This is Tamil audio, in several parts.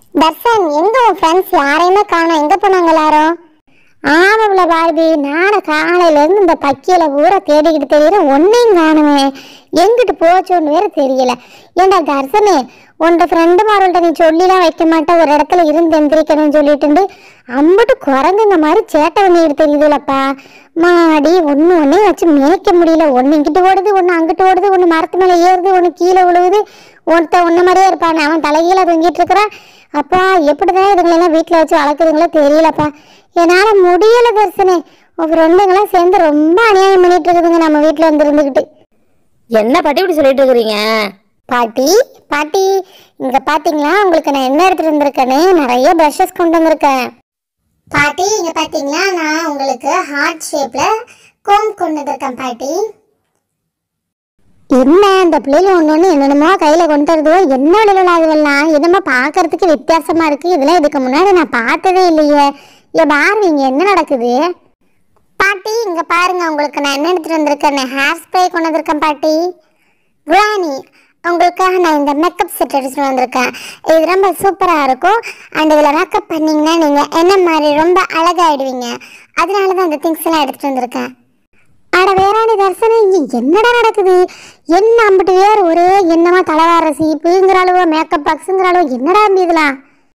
தர்ஷன் எங்க உன் ஃப்ரெண்ட்ஸ் யாரையுமே காணோம் எங்க போனாங்க எல்லாரும் ஆமாம்ல பார்பி நானும் காலையில இருந்து இந்த பக்கியில ஊரை தேடிக்கிட்டு தெரியல ஒன்னையும் காணுமே எங்கிட்டு போச்சோன்னு வேற தெரியல ஏண்டா தர்சனே உன்ட ஃப்ரெண்டு மாரோல்ட்ட நீ சொல்லிலாம் வைக்க மாட்டே ஒரு இடத்துல இருந்து எந்திரிக்கணும்னு சொல்லிட்டு அம்பட்டு குரங்குங்க மாதிரி சேட்டை பண்ணிட்டு தெரியுதுலப்பா மாடி ஒன்று ஒன்றே வச்சு மேய்க்க முடியல ஒன்று இங்கிட்டு ஓடுது ஒன்று அங்கிட்டு ஓடுது ஒன்று மரத்து மேலே ஏறுது ஒன்று கீழே விழுவுது ஒருத்த ஒன்று மாதிரியே இருப்பான் அவன் தலைகீழ தொங்கிட்டு இருக்கிறான் அப்பா எப்படிதான் இதுங்களெல்லாம் வீட்டில் வச்சு வளர்க்குறீங்களோ தெரியலப்பா என்னால் முடியல தர்சனே உன் ஃப்ரெண்டுங்களாம் சேர்ந்து ரொம்ப அநியாயம் பண்ணிட்டு இருக்குதுங்க நம்ம வீட்டில் வந்து இருந்துக்கிட்டு என்ன பாட்டி இப்படி சொல்லிட்டு இருக்கிறீங்க பாட்டி பாட்டி இங்க பாத்தீங்களா உங்களுக்கு நான் என்ன எடுத்துட்டு வந்திருக்கேன்னு நிறைய ப்ரஷஸ் கொண்டு வந்திருக்கேன் பாட்டி இங்க பாத்தீங்களா நான் உங்களுக்கு ஹார்ட் ஷேப்ல கோம் கொண்டு வந்திருக்கேன் பாட்டி என்ன இந்த பிள்ளைங்க ஒன்று ஒன்று என்னென்னமோ கையில் கொண்டு வருதோ என்ன விளையாடலாம் அதுவெல்லாம் என்னமோ பார்க்கறதுக்கு வித்தியாசமா இருக்கு இதெல்லாம் இதுக்கு முன்னாடி நான் பார்த்ததே இல்லையே இல்லை பாரு இங்க என்ன நடக்குது பாட்டி இங்க பாருங்க உங்களுக்கு நான் என்ன எடுத்துட்டு வந்திருக்கேன் ஹேர் ஸ்ப்ரே கொண்டு வந்திருக்கேன் பாட்டி குரானி உங்களுக்காக நான் இந்த மேக்கப் செட் எடுத்துட்டு வந்திருக்கேன் இது ரொம்ப சூப்பராக இருக்கும் அண்ட் இதில் மேக்கப் பண்ணீங்கன்னா நீங்கள் என்ன மாதிரி ரொம்ப அழகாயிடுவீங்க அதனால தான் இந்த திங்ஸ் எல்லாம் எடுத்துட்டு வந்திருக்கேன் அட வேறாணி தர்சனா இங்க என்னடா நடக்குது என்ன அம்பிட்டு வேறு ஒரே என்னமா தலைவார சீப்புங்கிற அளவு மேக்கப் பாக்ஸுங்கிற அளவு என்னடா அம்பி இதெல்லாம்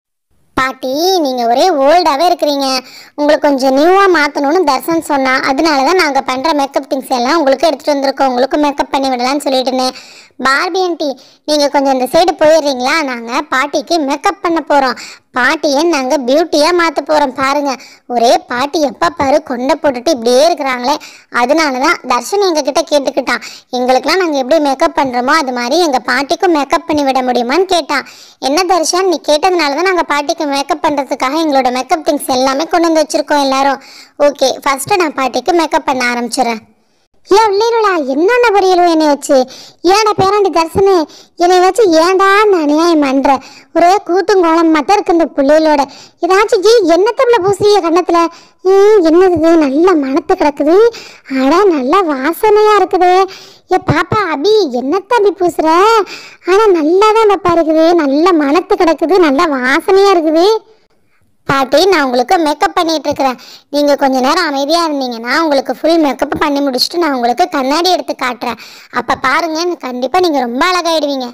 பாட்டி நீங்கள் ஒரே ஓல்டாகவே இருக்கிறீங்க உங்களுக்கு கொஞ்சம் நியூவாக மாற்றணும்னு தர்சன் சொன்னா அதனால தான் நாங்கள் பண்ணுற மேக்கப் திங்ஸ் எல்லாம் உங்களுக்கு எடுத்துகிட்டு வந்திருக்கோம் உங்களுக்கு மேக்கப் பண்ணி விடலாம்னு சொல்லிட்டுனே பார்பி ஆண்டி நீங்கள் கொஞ்சம் இந்த சைடு போயிடுறீங்களா நாங்கள் பாட்டிக்கு மேக்கப் பண்ண போகிறோம் பாட்டியை நாங்கள் பியூட்டியாக மாற்ற போகிறோம் பாருங்கள் ஒரே பாட்டி எப்போ பாரு கொண்டை போட்டுட்டு இப்படியே இருக்கிறாங்களே அதனால தான் தர்ஷன் எங்ககிட்ட கேட்டுக்கிட்டான் எங்களுக்கெல்லாம் நாங்கள் எப்படி மேக்கப் பண்ணுறோமோ அது மாதிரி எங்கள் பாட்டிக்கும் மேக்கப் பண்ணி விட முடியுமான்னு கேட்டான் என்ன தர்ஷன் நீ கேட்டதுனால தான் நாங்கள் பாட்டிக்கு மேக்கப் பண்ணுறதுக்காக எங்களோட மேக்கப் திங்ஸ் எல்லாமே கொண்டு வந்து வச்சுருக்கோம் எல்லாரும் ஓகே ஃபஸ்ட்டு நான் பாட்டிக்கு மேக்கப் பண்ண ஆரம்பிச்சிடுறேன் ஏன் உள்ளீருளா என்னென்ன புரியலும் என்னை வச்சு ஏன்டா பேராண்டி தர்சனே என்னை வச்சு ஏன்டா இந்த அநியாயம் பண்ற ஒரே கூத்தும் கோலம் மட்டும் இருக்கு இந்த பிள்ளைகளோட ஏதாச்சும் ஜி என்ன தப்பில் பூசிய கண்ணத்துல ம், என்னது இது நல்ல மணத்து கிடக்குது அட நல்ல வாசனையா இருக்குது ஏ பாப்பா அபி என்னத்த அபி பூசுற ஆனா நல்லா தான் பாப்பா இருக்குது நல்ல மணத்து கிடக்குது நல்ல வாசனையா இருக்குது பாட்டி நான் உங்களுக்கு மேக்கப் பண்ணிட்டு இருக்கிறேன் நீங்கள் கொஞ்ச நேரம் அமைதியாக இருந்தீங்கன்னா உங்களுக்கு ஃபுல் மேக்கப் பண்ணி முடிச்சுட்டு நான் உங்களுக்கு கண்ணாடி எடுத்து காட்டுறேன் அப்போ பாருங்க கண்டிப்பாக நீங்கள் ரொம்ப அழகாயிடுவீங்க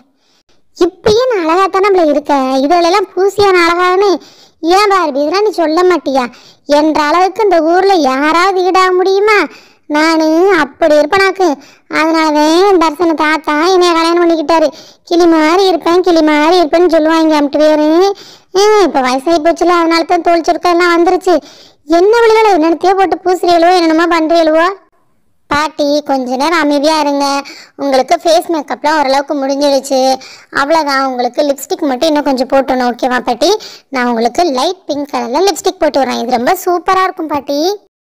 இப்பயே நான் அழகாத்தானே நம்மள இருக்கேன் இதுலெல்லாம் பூசியான அழகானே ஏன் பார்பி இதெல்லாம் நீ சொல்ல மாட்டியா என்ற அளவுக்கு இந்த ஊரில் யாராவது ஈடாக முடியுமா நான் அப்படி இருப்பேனாக்கு அதனாலதான் தர்சன தாத்தா என்னைய கல்யாணம் பண்ணிக்கிட்டாரு கிளி மாதிரி இருப்பேன் கிளி மாதிரி இருப்பேன்னு சொல்லுவாங்க அம்பிட்டு பேரு இப்போ வயசாகி போச்சுல அதனால தான் தோல் சுருக்கம் எல்லாம் வந்துருச்சு என்ன வழிகளை என்னென்னத்தையோ போட்டு பூசுறீங்களோ என்னென்னமோ பண்ணுறீங்களோ பாட்டி கொஞ்ச நேரம் அமைதியாக இருங்க உங்களுக்கு ஃபேஸ் மேக்கப்லாம் ஓரளவுக்கு முடிஞ்சிடுச்சு அவ்வளோதான் உங்களுக்கு லிப்ஸ்டிக் மட்டும் இன்னும் கொஞ்சம் போட்டணும் ஓகேவா பாட்டி நான் உங்களுக்கு லைட் பிங்க் கலரில் லிப்ஸ்டிக் போட்டு வரேன் இது ரொம்ப சூப்பராக இருக்கும் பாட்டி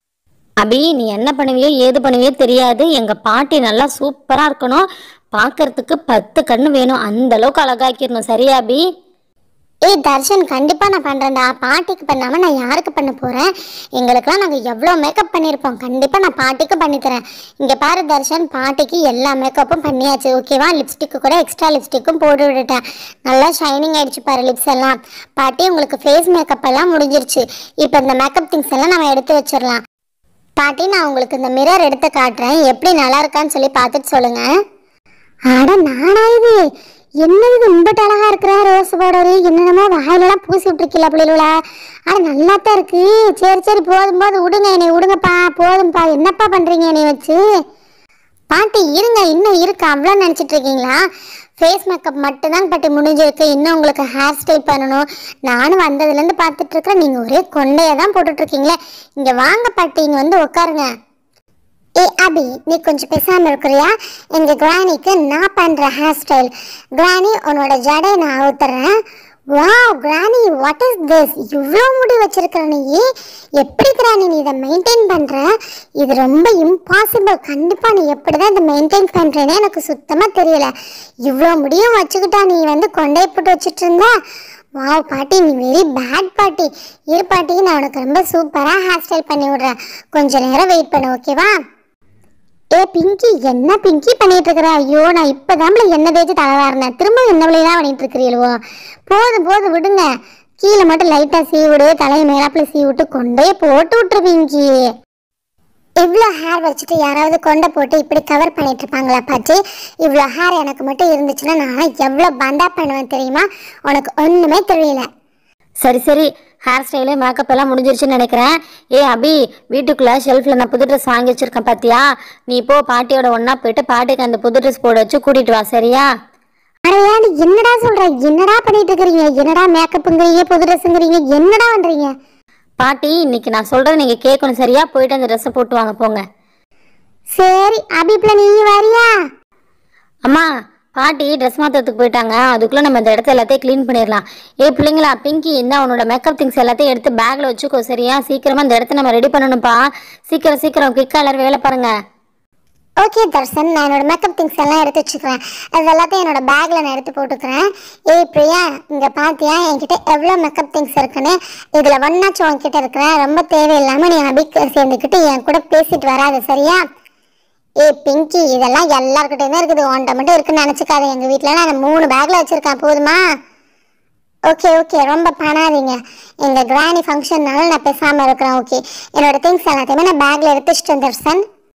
அபி நீ என்ன பண்ணுவியோ ஏது பண்ணுவியோ தெரியாது எங்க பாட்டி நல்லா சூப்பரா இருக்கணும் பார்க்கறதுக்கு பத்து கண்ணு வேணும் அந்த அளவுக்கு அழகாக்கிடணும் சரியா அபி ஏய் தர்ஷன் கண்டிப்பாக நான் பண்ணுறேன்டா பாட்டிக்கு பண்ணாமல் நான் யாருக்கு பண்ண போகிறேன் எங்களுக்கெல்லாம் நாங்கள் எவ்வளோ மேக்கப் பண்ணியிருப்போம் கண்டிப்பாக நான் பாட்டிக்கு பண்ணித்தரேன் இங்கே பாரு தர்ஷன் பாட்டிக்கு எல்லா மேக்கப்பும் பண்ணியாச்சு ஓகேவா லிப்ஸ்டிக்கு கூட எக்ஸ்ட்ரா லிப்ஸ்டிக்கும் போட்டு விட்டுட்டேன் நல்லா ஷைனிங் ஆயிடுச்சு பாரு லிப்ஸ் எல்லாம் பாட்டி உங்களுக்கு ஃபேஸ் மேக்கப் எல்லாம் முடிஞ்சிருச்சு இப்போ இந்த மேக்கப் திங்ஸ் எல்லாம் நம்ம எடுத்து வச்சிடலாம் பாட்டி நான் உங்களுக்கு இந்த மிரர் எடுத்து காட்டுறேன் எப்படி நல்லா இருக்கான்னு சொல்லி பார்த்துட்டு சொல்லுங்கள் அட நானா இது என்னது இது இம்பட்டு அழகா இருக்கிற ரோஸ் பவுடரு என்னென்னமோ வாயிலெல்லாம் பூசி விட்டுருக்கீல பிள்ளைகளா அட நல்லா தான் இருக்கு சரி சரி போதும் போதும் விடுங்க என்னை விடுங்கப்பா போதும்ப்பா என்னப்பா பண்றீங்க என்னை வச்சு பாட்டி இருங்க இன்னும் இருக்கு அவ்வளோ நினச்சிட்டு இருக்கீங்களா ஃபேஸ் மேக்கப் மட்டும்தான் பாட்டி முடிஞ்சிருக்கு இன்னும் உங்களுக்கு ஹேர் ஸ்டைல் பண்ணணும் நானும் வந்ததுலேருந்து பார்த்துட்டு இருக்கிறேன் நீங்கள் ஒரே கொண்டையை தான் போட்டுட்ருக்கீங்களே இங்கே வாங்க பாட்டி இங்கே வந்து உட்காருங்க ஏ அபி நீ கொஞ்சம் பேசாம இருக்கிறியா எங்க கிராணிக்கு நான் பண்ற ஹேர் ஸ்டைல் கிராணி உன்னோட ஜடை நான் ஊத்துறேன் wow granny what is this இவ்வளோ முடி வச்சிருக்கிற நீ எப்படி கிராணி நீ இதை மெயின்டைன் பண்ற இது ரொம்ப இம்பாசிபிள் கண்டிப்பா நீ எப்படி தான் இதை மெயின்டைன் பண்றேன்னு எனக்கு சுத்தமா தெரியல இவ்வளோ முடியும் வச்சுக்கிட்டா நீ வந்து கொண்டை போட்டு வச்சுட்டு இருந்தா வாவ் பாட்டி நீ வெரி பேட் பாட்டி இரு பாட்டி நான் உனக்கு ரொம்ப சூப்பராக ஹேர் ஸ்டைல் பண்ணி விடுறேன் கொஞ்ச நேரம் வெயிட் பண்ணு ஓகேவா ஏ பிங்கி என்ன பிங்கி பண்ணிட்டு இருக்கிற ஐயோ நான் இப்பதான் என்ன தேய்ச்சி தலைவாரினேன் திரும்ப என்ன வழியெல்லாம் பண்ணிட்டு இருக்கிறீங்களோ போதும் போதும் விடுங்க கீழே மட்டும் லைட்டா சீவி விடு தலையை மேலாப்புல சீவி விட்டு கொண்டே போட்டு விட்டுரு பிங்கி இவ்வளோ ஹேர் வச்சுட்டு யாராவது கொண்டை போட்டு இப்படி கவர் பண்ணிட்டு இருப்பாங்களா பாட்டி இவ்வளோ ஹேர் எனக்கு மட்டும் இருந்துச்சுன்னா நான் எவ்வளோ பந்தா பண்ணுவேன் தெரியுமா உனக்கு ஒன்றுமே தெரியல சரி சரி ஹேர் ஸ்டைலு மேக்கப் எல்லாம் முடிஞ்சிருச்சுன்னு நினைக்கிறேன் ஏ அபி வீட்டுக்குள்ள ஷெல்ஃபில் நான் புது ட்ரெஸ் வாங்கி வச்சிருக்கேன் பாத்தியா நீ போ பாட்டியோட ஒண்ணா போயிட்டு பாட்டிக்கு அந்த புது ட்ரெஸ் போட வச்சு கூட்டிட்டு வா சரியா அடையா நீ என்னடா சொல்ற என்னடா பண்ணிட்டு இருக்கிறீங்க என்னடா மேக்கப்புங்கிறீங்க புது ட்ரெஸ்ஸுங்கிறீங்க என்னடா பண்றீங்க பாட்டி இன்னைக்கு நான் சொல்றதை நீங்க கேட்கணும் சரியா போயிட்டு அந்த ட்ரெஸ்ஸை போட்டு வாங்க போங்க சரி அபிப்ல நீ வரியா அம்மா பாட்டி ட்ரெஸ் மாத்துறதுக்கு போயிட்டாங்க அதுக்குள்ள நம்ம இந்த இடத்த எல்லாத்தையும் க்ளீன் பண்ணிடலாம் ஏ பிள்ளைங்களா பிங்கி இந்த உன்னோட மேக்கப் திங்ஸ் எல்லாத்தையும் எடுத்து பேக்ல வச்சுக்கோ சரியா சீக்கிரமா இந்த இடத்த நம்ம ரெடி பண்ணணும்ப்பா சீக்கிரம் சீக்கிரம் குயிக்கா எல்லாரும் வேலை பாருங்க ஓகே தர்சன் நான் என்னோட மேக்கப் திங்ஸ் எல்லாம் எடுத்து வச்சுக்கிறேன் அது எல்லாத்தையும் என்னோட பேக்ல நான் எடுத்து போட்டுக்கிறேன் ஏய் பிரியா இங்க பாத்தியா என்கிட்ட எவ்வளோ மேக்கப் திங்ஸ் இருக்குன்னு இதுல ஒன்னாச்சும் உன்கிட்ட இருக்கிறேன் ரொம்ப தேவையில்லாம நீ அபிக்கு சேர்ந்துக்கிட்டு என் கூட பேசிட்டு வராது சரியா ஏய் பிங்கி இதெல்லாம் எல்லாருக்கிட்டையும் இருக்குது உன்கிட்ட மட்டும் இருக்குன்னு நினச்சிக்காத எங்கள் வீட்டில் நான் மூணு பேக்கில் வச்சுருக்கேன் போதுமா ஓகே ஓகே ரொம்ப பண்ணாதீங்க எங்கள் கிராணி ஃபங்க்ஷன்னால நான் பேசாமல் இருக்கிறேன் ஓகே என்னோட திங்ஸ் எல்லாத்தையுமே நான் பேக்கில் எடுத்து வச்சுட்டு வந்துருசன்